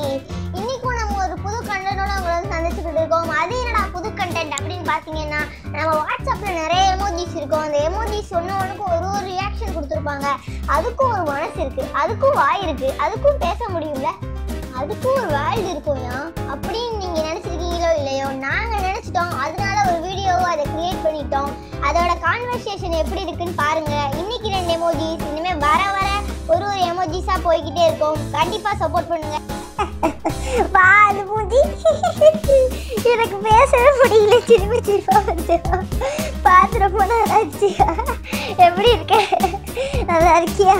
emoji இன்னைக்கும் நம்ம ஒரு புது கண்டனோட உங்களை வந்து சந்திச்சுக்கிட்டு இருக்கோம் அது என்னடா புது கண்டென்ட் அப்படின்னு பார்த்தீங்கன்னா நம்ம வாட்ஸ்அப்ல நிறைய எமோஜிஸ் இருக்கும் அந்த எமோஜிஸ் ஒன்று ஒரு ஒரு ரியாக்ஷன் கொடுத்துருப்பாங்க அதுக்கும் ஒரு மனசு இருக்கு அதுக்கும் வாய் இருக்கு அதுக்கும் பேச முடியும்ல அதுக்கும் ஒரு வேல்டு இருக்கும்யா அப்படின்னு நீங்க நினைச்சிருக்கீங்களோ இல்லையோ நாங்க நினைச்சிட்டோம் அதனால ஒரு வீடியோவை அதை கிரியேட் பண்ணிட்டோம் அதோட கான்வர்சேஷன் எப்படி இருக்குன்னு பாருங்க இன்னைக்கு ரெண்டு எமோஜிஸ் இனிமே வர வர ஒரு ஒரு எமோஜிஸா போய்கிட்டே இருக்கும் கண்டிப்பா சப்போர்ட் பண்ணுங்க பால் மூஞ்சி எனக்கு பேசவே முடியல திரும்பி திரும்ப வந்து பார்த்து ரொம்ப நல்லா இருந்துச்சு எப்படி இருக்க நல்லா இருக்கியா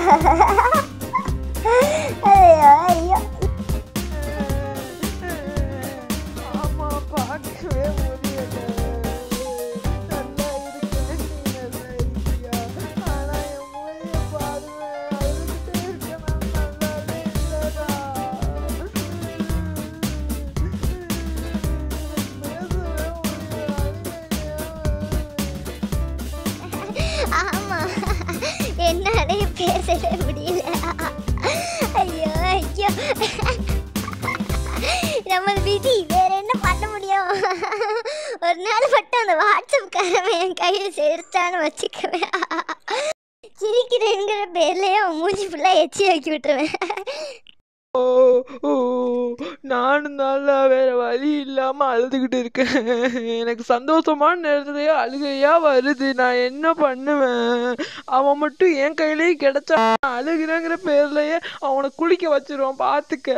ஐயோ ஐயோ ஆமா பார்க்கவே முடியல நல்லா இருக்கேன் நீ நல்லா இருக்கியா ஆனா என் மூஞ்சிய பாருங்க அழுதுகிட்டே இருக்கேன் நான் நல்லாவே இல்லடா பேசவே முடியல ஆமா என்னாலே பேசவே முடியல ஐயோ ஐயோ நம்ம விதி வேற என்ன பண்ண முடியும் ஒரு நாள் மட்டும் அந்த வாட்ஸ்அப் காரவன் என் கையில் சேர்த்தான்னு வச்சுக்குவேன் சிரிக்கிறேங்கிற பேர்லயே அவன் மூஞ்சி ஃபுல்லாக எச்சி ஆக்கி விட்டுருவேன் ஓ ஓ நானும் நல்லா வேற வழி இல்லாம அழுதுகிட்டு இருக்கேன் எனக்கு சந்தோஷமான நேரத்துலயே அழுகையா வருது நான் என்ன பண்ணுவேன் அவன் மட்டும் என் கையிலேயே கிடைச்சா நான் அழுகிறேங்கிற பேர்லயே அவனை குளிக்க வச்சிருவான் பாத்துக்க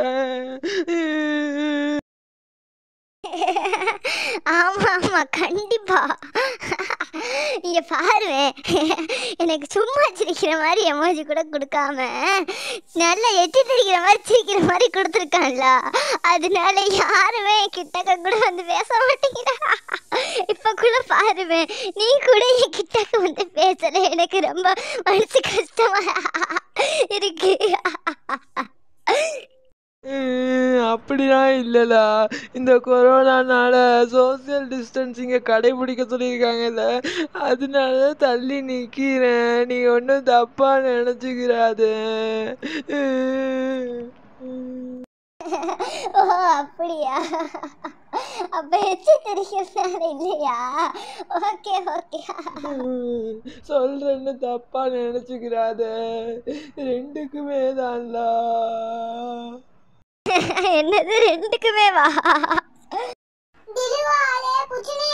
ஆமா ஆமா கண்டிப்பா இங்க பாருவேன் எனக்கு சும்மா சிரிக்கிற மாதிரி எமோஜி கூட கொடுக்காம நல்லா எட்டி தெரிக்கிற மாதிரி சிரிக்கிற மாதிரி கொடுத்துருக்கான்ல அதனால யாருமே என் கிட்டக்க கூட வந்து பேச மாட்டேங்கிறா இப்ப கூட பாருவேன் நீ கூட என் கிட்டக்க வந்து பேசல எனக்கு ரொம்ப மனசு கஷ்டமா இருக்கு உம், அப்படிலாம் இல்லடா இந்த கொரோனானால சோசியல் டிஸ்டன்சிங்கை கடைபிடிக்க சொல்லியிருக்காங்கல்ல அதனால தள்ளி நிற்கிறேன் நீ ஒன்றும் தப்பா நினச்சிக்கிறாத ஓ அப்படியா அப்ப எச்சு தெரிக்கிறதுனால இல்லையா ஓகே ஓகே சொல்றேன்னு தப்பா நினச்சிக்கிறாத ரெண்டுக்குமே தான்டா என்னது ரெண்டுக்குமே வா திலுவாலே புச்சினி